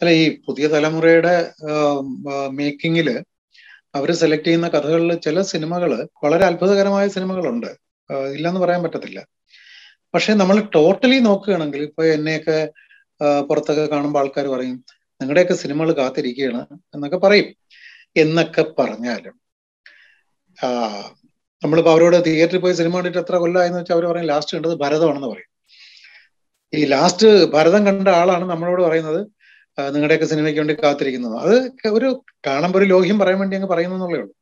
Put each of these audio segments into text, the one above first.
അല്ല ഈ പുതിയ തലമുറയുടെ മേക്കിങ്ങില് അവർ സെലക്ട് ചെയ്യുന്ന കഥകളിൽ ചില സിനിമകൾ വളരെ അത്ഭുതകരമായ സിനിമകളുണ്ട് ആഹ് ഇല്ലെന്ന് പറയാൻ പറ്റത്തില്ല പക്ഷെ നമ്മൾ ടോട്ടലി നോക്കുകയാണെങ്കിൽ ഇപ്പൊ എന്നെയൊക്കെ ആഹ് പുറത്തൊക്കെ കാണുമ്പോൾ ആൾക്കാർ പറയും നിങ്ങളുടെയൊക്കെ സിനിമകൾ കാത്തിരിക്കുകയാണ് എന്നൊക്കെ പറയും എന്നൊക്കെ പറഞ്ഞാലും ആഹ് നമ്മളിപ്പോ അവരോട് തിയേറ്ററിൽ പോയി സിനിമ കണ്ടിട്ട് എത്ര കൊല്ലമായെന്ന് വെച്ചാൽ അവർ പറയും ലാസ്റ്റ് കണ്ടത് ഭരതമാണെന്ന് പറയും ഈ ലാസ്റ്റ് ഭരതം കണ്ട ആളാണ് നമ്മളോട് പറയുന്നത് ആ, നിങ്ങളുടെയൊക്കെ സിനിമയ്ക്ക് വേണ്ടി കാത്തിരിക്കുന്നത് അത് ഒരു കാണുമ്പോൾ ഒരു ലോഹ്യം പറയാൻ വേണ്ടി അങ്ങ് പറയുന്നു എന്നുള്ളേ ഉള്ളൂ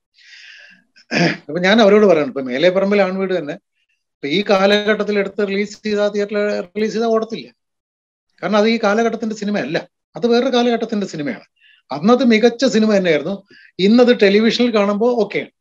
അപ്പൊ ഞാൻ അവരോട് പറയണം ഇപ്പൊ മേലെ പറമ്പിൽ ആൺവീട് തന്നെ ഇപ്പൊ ഈ കാലഘട്ടത്തിൽ എടുത്ത് റിലീസ് ചെയ്താൽ തിയേറ്ററിൽ റിലീസ് ചെയ്താൽ ഓടത്തില്ല കാരണം അത് ഈ കാലഘട്ടത്തിന്റെ സിനിമയല്ല അത് വേറൊരു കാലഘട്ടത്തിന്റെ സിനിമയാണ് അന്നത് മികച്ച സിനിമ തന്നെയായിരുന്നു ഇന്നത് ടെലിവിഷനിൽ കാണുമ്പോൾ ഓക്കെയാണ്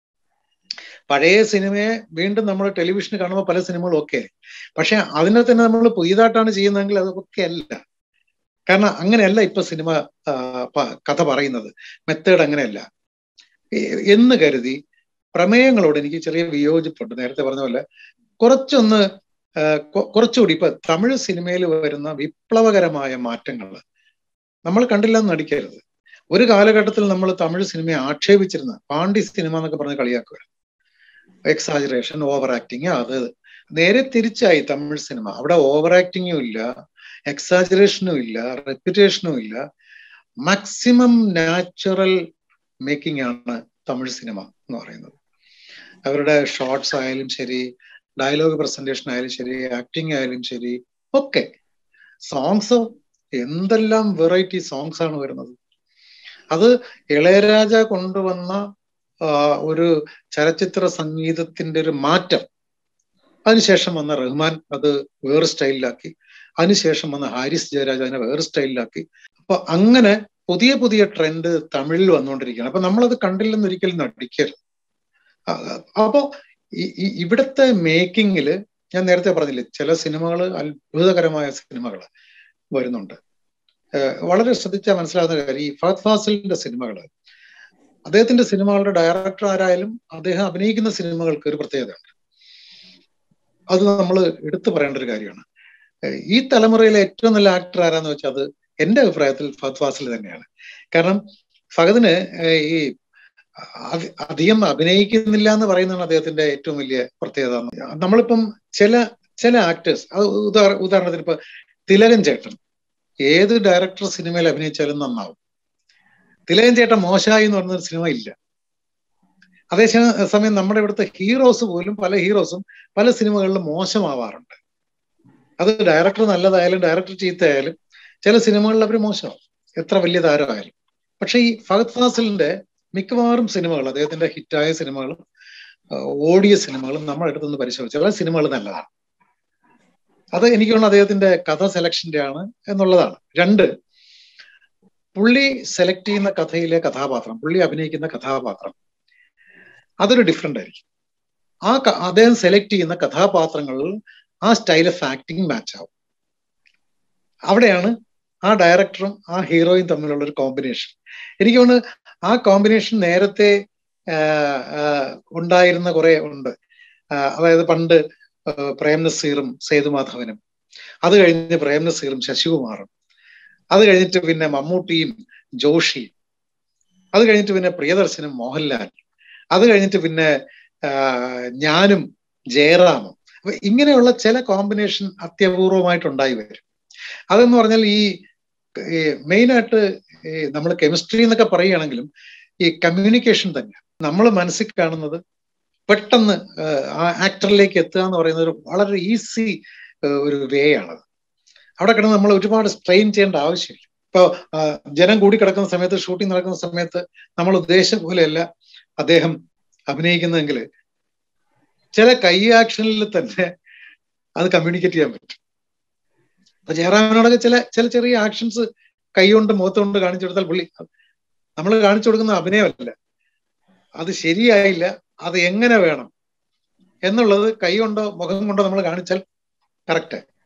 പഴയ സിനിമയെ വീണ്ടും നമ്മൾ ടെലിവിഷനിൽ കാണുമ്പോൾ പല സിനിമകളും ഓക്കെ പക്ഷെ അതിനെ തന്നെ നമ്മൾ പുതിയതായിട്ടാണ് ചെയ്യുന്നതെങ്കിൽ അത് ഒക്കെ അല്ല കാരണം അങ്ങനെയല്ല ഇപ്പൊ സിനിമ ആ, പ- കഥ പറയുന്നത് മെത്തേഡ് അങ്ങനെയല്ല എ- എന്ന് കരുതി പ്രമേയങ്ങളോട് എനിക്ക് ചെറിയ വിയോജിപ്പുണ്ട് നേരത്തെ പറഞ്ഞ പോലെ കുറച്ചൊന്ന് ആ, കൊ- കുറച്ചുകൂടി ഇപ്പൊ തമിഴ് സിനിമയിൽ വരുന്ന വിപ്ലവകരമായ മാറ്റങ്ങൾ നമ്മൾ കണ്ടില്ലെന്ന് നടിക്കരുത് ഒരു കാലഘട്ടത്തിൽ നമ്മൾ തമിഴ് സിനിമയെ ആക്ഷേപിച്ചിരുന്ന പാണ്ഡി സിനിമ എന്നൊക്കെ പറഞ്ഞ് കളിയാക്കുക എക്സാജറേഷൻ ഓവർ ആക്ടിങ് അത് നേരെ തിരിച്ചായി തമിഴ് സിനിമ അവിടെ ഓവർ ആക്ടിങ്ങും ഇല്ല എക്സാജറേഷനും ഇല്ല റെപ്യൂട്ടേഷനും ഇല്ല മാക്സിമം നാച്ചുറൽ മേക്കിംഗ് ആണ് തമിഴ് സിനിമ എന്ന് പറയുന്നത് അവരുടെ ഷോർട്സ് ആയാലും ശരി ഡയലോഗ് പ്രസന്റേഷൻ ആയാലും ശരി ആക്ടിങ് ആയാലും ശരി ഒക്കെ സോങ്സ് എന്തെല്ലാം വെറൈറ്റി സോങ്സ് ആണ് വരുന്നത് അത് ഇളയരാജ കൊണ്ടുവന്ന ആ, ഒരു ചലച്ചിത്ര സംഗീതത്തിന്റെ ഒരു മാറ്റം അതിനുശേഷം വന്ന റഹ്മാൻ അത് വേറെ സ്റ്റൈലിലാക്കി അതിനുശേഷം വന്ന ഹാരിസ് ജയരാജ് അതിനെ വേറെ സ്റ്റൈലിലാക്കി അപ്പൊ അങ്ങനെ പുതിയ പുതിയ ട്രെൻഡ് തമിഴിൽ വന്നുകൊണ്ടിരിക്കുകയാണ് അപ്പൊ നമ്മളത് കണ്ടില്ലെന്ന് ഒരിക്കലും നടിക്കരുത് ആ, അപ്പോ ഈ- ഈ ഇവിടുത്തെ മേക്കിങ്ങില് ഞാൻ നേരത്തെ പറഞ്ഞില്ലേ ചില സിനിമകൾ അത്ഭുതകരമായ സിനിമകൾ വരുന്നുണ്ട് ഏഹ് വളരെ ശ്രദ്ധിച്ചാൽ മനസ്സിലാകുന്ന കാര്യം ഈ ഫഹദ് ഫാസിലിന്റെ സിനിമകൾ അദ്ദേഹത്തിന്റെ സിനിമകളുടെ ഡയറക്ടർ ആരായാലും അദ്ദേഹം അഭിനയിക്കുന്ന സിനിമകൾക്ക് ഒരു പ്രത്യേകതയുണ്ട് അത് നമ്മൾ എടുത്തു പറയേണ്ട ഒരു കാര്യമാണ് ഏഹ് ഈ തലമുറയിലെ ഏറ്റവും നല്ല ആക്ടർ ആരാന്ന് വെച്ചാൽ അത് എന്റെ അഭിപ്രായത്തിൽ ഫഹദ് ഫാസിൽ തന്നെയാണ് കാരണം ഫഹദിന് ഏഹ് ഈ അധി- അധികം അഭിനയിക്കുന്നില്ല എന്ന് പറയുന്നതാണ് അദ്ദേഹത്തിന്റെ ഏറ്റവും വലിയ പ്രത്യേകത നമ്മളിപ്പം ചില ചില ആക്ടേഴ്സ് അത് ഉദാഹര ഉദാഹരണത്തിന് ഇപ്പൊ തിലകൻ ചേട്ടൻ ഏത് ഡയറക്ടർ സിനിമയിൽ അഭിനയിച്ചാലും നന്നാവും തിലകൻ ചേട്ടൻ മോശമായി എന്ന് പറഞ്ഞൊരു സിനിമ ഇല്ല അതേ ശ- സമയം നമ്മുടെ ഇവിടുത്തെ ഹീറോസ് പോലും പല ഹീറോസും പല സിനിമകളിലും മോശമാവാറുണ്ട് അത് ഡയറക്ടർ നല്ലതായാലും ഡയറക്ടർ ചീത്തയായാലും ചില സിനിമകളിൽ അവർ മോശമാവും എത്ര വലിയ താരമായാലും പക്ഷെ ഈ ഫഹദ് ഫാസിലിന്റെ മിക്കവാറും സിനിമകൾ അദ്ദേഹത്തിന്റെ ഹിറ്റായ സിനിമകളും ആ, ഓടിയ സിനിമകളും നമ്മൾ എടുത്തൊന്ന് പരിശോധിച്ചാൽ ആ സിനിമകൾ നല്ലതാണ് അത് എനിക്ക് തോന്നുന്നു അദ്ദേഹത്തിന്റെ കഥ സെലക്ഷന്റെ ആണ് എന്നുള്ളതാണ് രണ്ട് പുള്ളി സെലക്ട് ചെയ്യുന്ന കഥയിലെ കഥാപാത്രം പുള്ളി അഭിനയിക്കുന്ന കഥാപാത്രം അതൊരു ഡിഫറെന്റ് ആയിരിക്കും ആ ക- അദ്ദേഹം സെലക്ട് ചെയ്യുന്ന കഥാപാത്രങ്ങളിൽ ആ സ്റ്റൈൽ ഓഫ് ആക്ടിങ് മാച്ച് ആവും അവിടെയാണ് ആ ഡയറക്ടറും ആ ഹീറോയും തമ്മിലുള്ള ഒരു കോമ്പിനേഷൻ എനിക്ക് തോന്നുന്നു ആ കോമ്പിനേഷൻ നേരത്തെ ആ, ആ, ഉണ്ടായിരുന്ന കുറെ ഉണ്ട് ആ, അതായത് പണ്ട് ആ, പ്രേം നസീറും സേതുമാധവനും അത് കഴിഞ്ഞ് പ്രേം നസീറും ശശികുമാറും അത് കഴിഞ്ഞിട്ട് പിന്നെ മമ്മൂട്ടിയും ജോഷിയും അത് കഴിഞ്ഞിട്ട് പിന്നെ പ്രിയദർശനും മോഹൻലാൽ അത് കഴിഞ്ഞിട്ട് പിന്നെ ആ, ഞാനും ജയറാമും അപ്പൊ ഇങ്ങനെയുള്ള ചില കോമ്പിനേഷൻ അത്യപൂർവമായിട്ടുണ്ടായി വരും അതെന്ന് പറഞ്ഞാൽ ഈ മെയിനായിട്ട് നമ്മൾ കെമിസ്ട്രി എന്നൊക്കെ പറയുകയാണെങ്കിലും ഈ കമ്മ്യൂണിക്കേഷൻ തന്നെ നമ്മൾ മനസ്സിൽ കാണുന്നത് പെട്ടെന്ന് ആഹ്, ആ ആക്ടറിലേക്ക് എത്തുക എന്ന് പറയുന്നത് ഒരു വളരെ ഈസി ഒരു വേ ആണ് അവിടെ കിടന്ന് നമ്മൾ ഒരുപാട് സ്ട്രെയിൻ ചെയ്യേണ്ട ആവശ്യമില്ല ഇപ്പൊ ആഹ്, ജനം കൂടി കിടക്കുന്ന സമയത്ത് ഷൂട്ടിംഗ് നടക്കുന്ന സമയത്ത് നമ്മൾ ഉദ്ദേശിച്ച പോലെയല്ല അദ്ദേഹം അഭിനയിക്കുന്നതെങ്കിൽ ചില കൈ ആക്ഷനിൽ തന്നെ അത് കമ്മ്യൂണിക്കേറ്റ് ചെയ്യാൻ പറ്റും അപ്പൊ ജയറാമിനോടൊക്കെ ചില ചില ചെറിയ ആക്ഷൻസ് കൈ കൊണ്ട് മുഖത്ത് കൊണ്ട് കാണിച്ചു കൊടുത്താൽ പുള്ളി നമ്മൾ കാണിച്ചു കൊടുക്കുന്ന അഭിനയമല്ല അത് ശരിയായില്ല അത് എങ്ങനെ വേണം എന്നുള്ളത് കൈ കൊണ്ടോ മുഖം കൊണ്ടോ നമ്മൾ കാണിച്ചാൽ കറക്റ്റ്